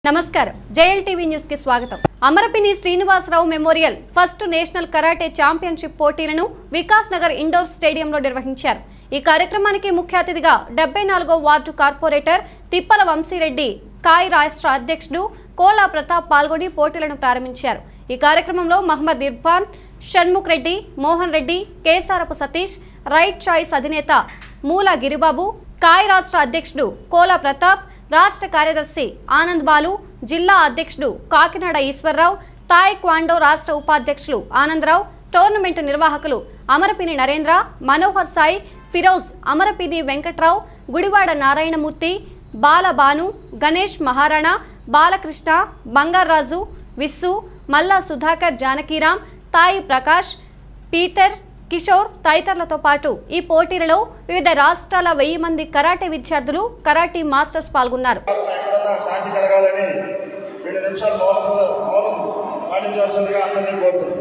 నమస్కారం JL TV news కి స్వాగతం అమరపిని Srinivasarao memorial first national karate championship పోటీలను వికాస్ నగర్ ఇండోర్ స్టేడియంలో నిర్వహించారు ఈ కార్యక్రమానికి ముఖ్య అతిథిగా డెబ్బై నాలుగో వార్డు కార్పొరేటర్ తిప్పల వంశీరెడ్డి కాయ్ రాష్ట్ర అధ్యక్షుడు కోలా ప్రతాప్ పాల్గొని పోటీలను ప్రారంభించారు ఈ కార్యక్రమంలో మహమ్మద్ ఇర్ఫాన్ షణ్ముఖ్ రెడ్డి మోహన్ రెడ్డి కేసారపు సతీష్ రైట్ చాయిస్ అధినేత మూల గిరిబాబు కాయ్ రాష్ట్ర అధ్యక్షుడు కోలా ప్రతాప్ రాష్ట్ర కార్యదర్శి ఆనంద్ బాలు జిల్లా అధ్యక్షుడు కాకినాడ ఈశ్వరరావు తాయ్ క్వాండో రాష్ట్ర ఉపాధ్యక్షులు ఆనందరావు టోర్నమెంట్ నిర్వాహకులు అమరపిని నరేంద్ర మనోహర్ సాయి ఫిరోజ్ అమరపిని వెంకట్రావు గుడివాడ నారాయణమూర్తి బాల భాను గణేష్ మహారాణా బాలకృష్ణ బంగారాజు విస్సు మల్లా సుధాకర్ జానకీరాం తాయి ప్రకాష్ పీటర్ కిషోర్ తదితరులతో పాటు ఈ పోటీలలో వివిధ రాష్ట్రాల వెయ్యి మంది కరాటే విద్యార్థులు కరాటీ మాస్టర్స్ పాల్గొన్నారు ఎక్కడన్నా శాంతి కలగాలని రెండు నిమిషాలు మౌనం మౌనం పాటించవలసిందిగా అందరినీ కోరుతున్నాను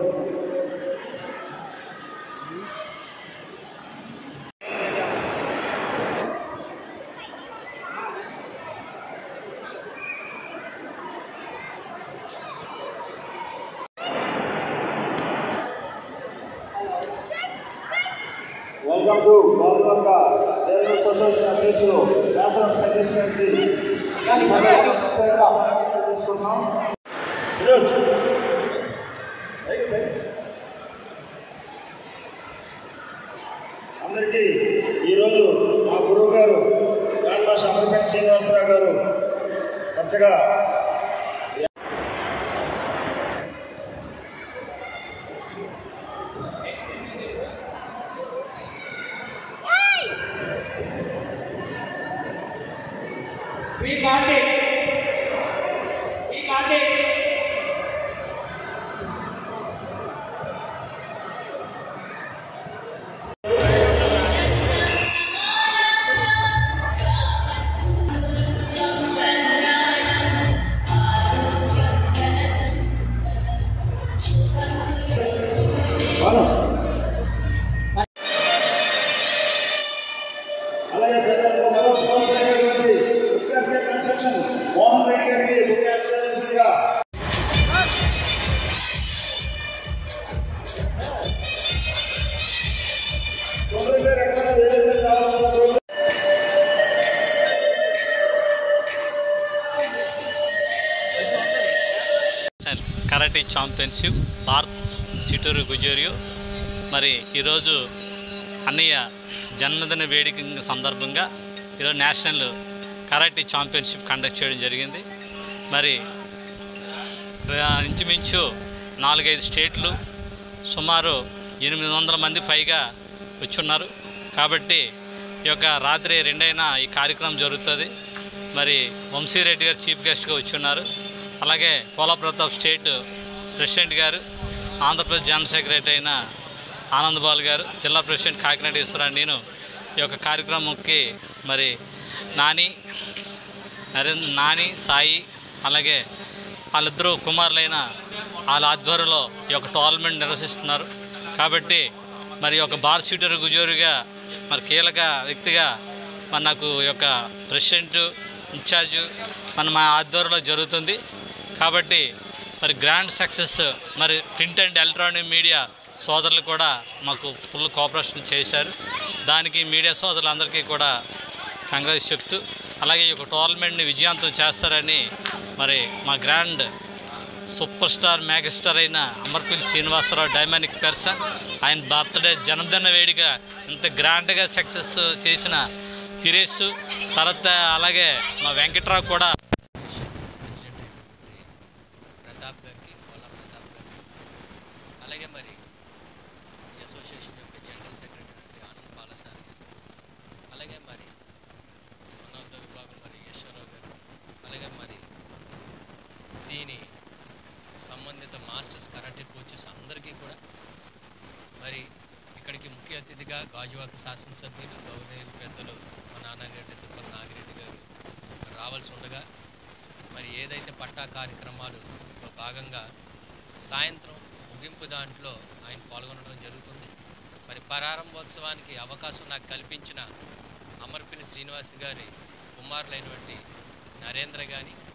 welcome to government journalist association అధ్యక్షులు వ్యాసరం సతీష్ గారికి తీసుకున్నాం ఈరోజు అందరికీ ఈరోజు మా గురువు గారు రాజభాష అమరపేట శ్రీనివాసరావు గారు కొత్తగా We got it. We got it. అలాగే ప్రజలకు మరో స్పందన అయినటువంటి ఉత్కర్ష కన్స్ట్రక్షన్ మోహన్ రెడ్డి గారికి ముఖ్య అతిథి చేసిందిగా తొమ్మిది పేరు ఎక్కడ వేరే వేరే రావాల్సిన రోజు కరాటే ఛాంపియన్షిప్ భారత్ సిటూరు గుజోరియో మరి ఈరోజు అన్నయ్య జన్మదిన వేడుక సందర్భంగా ఈరోజు నేషనల్ కరాటే ఛాంపియన్షిప్ కండక్ట్ చేయడం జరిగింది మరి ఆ, ఇంచుమించు నాలుగైదు స్టేట్లు సుమారు ఎనిమిది వందల మంది పైగా వచ్చున్నారు కాబట్టి ఈ యొక్క రాత్రి రెండైనా ఈ కార్యక్రమం జరుగుతుంది మరి వంశీరెడ్డి గారు చీఫ్ గెస్ట్గా వచ్చున్నారు అలాగే కోలా ప్రతాప్ స్టేట్ ప్రెసిడెంట్ గారు ఆంధ్రప్రదేశ్ జనరల్ సెక్రటరీ అయిన ఆనంద్ బాల్ గారు జిల్లా ప్రెసిడెంట్ కాకినాడ ఈశ్వర నేను ఈ యొక్క కార్యక్రమంకి మరి నాని నరేంద్ర నాని సాయి అలాగే వాళ్ళిద్దరూ కుమారులైన వాళ్ళ ఆధ్వర్యంలో ఈ యొక్క టోర్నమెంట్ నిర్వహిస్తున్నారు కాబట్టి మరి ఒక బార్ షూటర్ గుజోరుగా మరి కీలక వ్యక్తిగా మరి నాకు ఈ యొక్క ప్రెసిడెంట్ ఇన్ఛార్జ్ మన మా ఆధ్వర్యంలో జరుగుతుంది కాబట్టి మరి గ్రాండ్ సక్సెస్ మరి ప్రింట్ అండ్ ఎలక్ట్రానిక్ మీడియా సోదరులు కూడా మాకు ఫుల్ కోఆపరేషన్ చేశారు దానికి మీడియా సోదరులందరికీ కూడా కంగ్రాట్స్ చెప్తూ అలాగే ఈ యొక్క టోర్నమెంట్ని విజయవంతం చేస్తారని మరి మా గ్రాండ్ సూపర్ స్టార్ మెగాస్టార్ అయిన అమర్పిల్ శ్రీనివాసరావు డైమానిక్ పర్సన్ ఆయన బర్త్డే జన్మదిన వేడుక ఇంత గ్రాండ్గా సక్సెస్ చేసిన ఫిరేష్ తర్వాత అలాగే మా వెంకట్రావు కూడా ప్రతాప్ గారికి కోలా ప్రతాప్ గారికి అలాగే మరి ఈ అసోసియేషన్ యొక్క జనరల్ సెక్రటరీ ఆనంద్ బాలసారి గారికి అలాగే మరి మనోద్యోగ విభాగం మరి యశ్వరరావు గారు అలాగే మరి దీని సంబంధిత మాస్టర్స్ కరాటే కోచెస్ అందరికీ కూడా మరి ఇక్కడికి ముఖ్య అతిథిగా గాజువాక శాసనసభ్యులు గౌరవ పెద్దలు మా నాన్నగారి తిప్పల నాగిరెడ్డి గారు రావాల్సి ఉండగా మరి ఏదైతే పట్టా కార్యక్రమాలు భాగంగా సాయంత్రం ముగింపు దాంట్లో ఆయన పాల్గొనడం జరుగుతుంది మరి ప్రారంభోత్సవానికి అవకాశం నాకు కల్పించిన అమర్పిని శ్రీనివాస్ గారి కుమారులైనటువంటి నరేంద్ర కానీ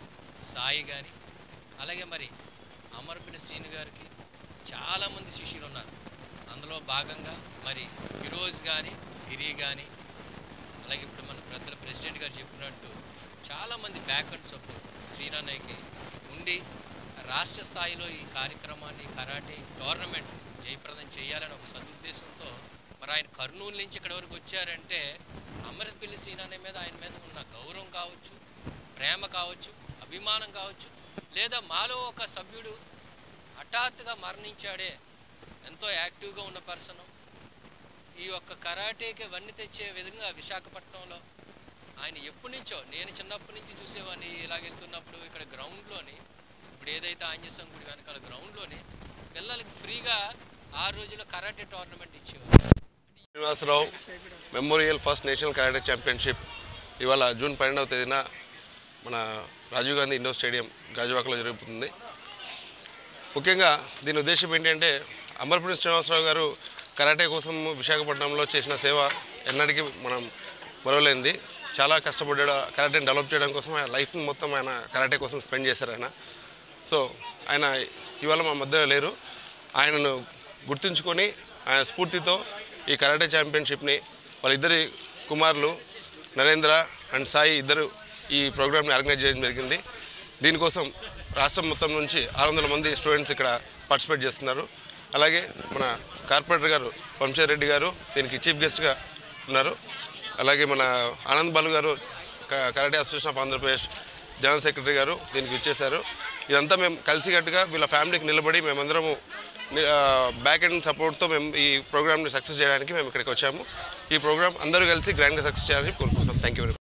సాయి కానీ అలాగే మరి అమరపిల్లి శ్రీను గారికి చాలామంది శిష్యులు ఉన్నారు అందులో భాగంగా మరి ఫిరోజ్ కానీ గిరి కానీ అలాగే ఇప్పుడు మన పెద్దల ప్రెసిడెంట్ గారు చెప్పినట్టు చాలామంది బ్యాక్ అండ్ సపోర్ట్ శ్రీరాన్నయ్యకి ఉండి రాష్ట్ర స్థాయిలో ఈ కార్యక్రమాన్ని కరాటే టోర్నమెంట్ జయప్రదం చేయాలని ఒక సదుద్దేశంతో మరి ఆయన కర్నూలు నుంచి ఇక్కడ వరకు వచ్చారంటే అమరపల్లి శ్రీనాన్నయ్య మీద ఆయన మీద ఉన్న గౌరవం కావచ్చు ప్రేమ కావచ్చు అభిమానం కావచ్చు లేదా మాలో ఒక సభ్యుడు హఠాత్తుగా మరణించాడే ఎంతో యాక్టివ్గా ఉన్న పర్సను ఈ యొక్క కరాటేకి వన్నీ తెచ్చే విధంగా విశాఖపట్నంలో ఆయన ఎప్పటి నుంచో నేను చిన్నప్పటి నుంచి చూసేవాడిని ఇలాగెళ్తున్నప్పుడు ఇక్కడ గ్రౌండ్లోని ఇప్పుడు ఏదైతే ఆంజనేయ గుడి వెనకాల గ్రౌండ్లోని పిల్లలకి ఫ్రీగా ఆ రోజుల్లో కరాటే టోర్నమెంట్ ఇచ్చేవారు Srinivasarao memorial first national karate championship ఇవాళ జూన్ పన్నెండవ తేదీన మన రాజీవ్ గాంధీ ఇండోర్ స్టేడియం గాజువాకలో జరుగుతుంది ముఖ్యంగా దీని ఉద్దేశం ఏంటంటే అమర్పూడి శ్రీనివాసరావు గారు కరాటే కోసం విశాఖపట్నంలో చేసిన సేవ ఎన్నటికీ మనం మరవలేంది చాలా కష్టపడ్డాడు కరాటేని డెవలప్ చేయడం కోసం ఆయన లైఫ్ని మొత్తం ఆయన కరాటే కోసం స్పెండ్ చేశారు ఆయన సో ఆయన ఇవాళ మా మధ్యలో లేరు ఆయనను గుర్తుంచుకొని ఆయన స్ఫూర్తితో ఈ కరాటే ఛాంపియన్షిప్ని వాళ్ళిద్దరి కుమారులు నరేంద్ర అండ్ సాయి ఇద్దరు ఈ ప్రోగ్రామ్ని ఆర్గనైజ్ చేయడం జరిగింది దీనికోసం రాష్ట్రం మొత్తం నుంచి ఆరు వందల మంది స్టూడెంట్స్ ఇక్కడ పార్టిసిపేట్ చేస్తున్నారు అలాగే మన కార్పొరేటర్ గారు వంశీధర్ రెడ్డి గారు దీనికి చీఫ్ గెస్ట్గా ఉన్నారు అలాగే మన ఆనంద్ బాలు గారు క- karate association of Andhra Pradesh general secretary గారు దీనికి ఇచ్చేశారు ఇదంతా మేము కలిసికట్టుగా వీళ్ళ ఫ్యామిలీకి నిలబడి మేమందరము బ్యాక్ ఎండ్ సపోర్ట్తో మేము ఈ ప్రోగ్రామ్ని సక్సెస్ చేయడానికి మేము ఇక్కడికి వచ్చాము ఈ ప్రోగ్రామ్ అందరూ కలిసి గ్రాండ్గా సక్సెస్ చేయాలని కోరుకుంటున్నాం థ్యాంక్ యూ వెరీ మచ్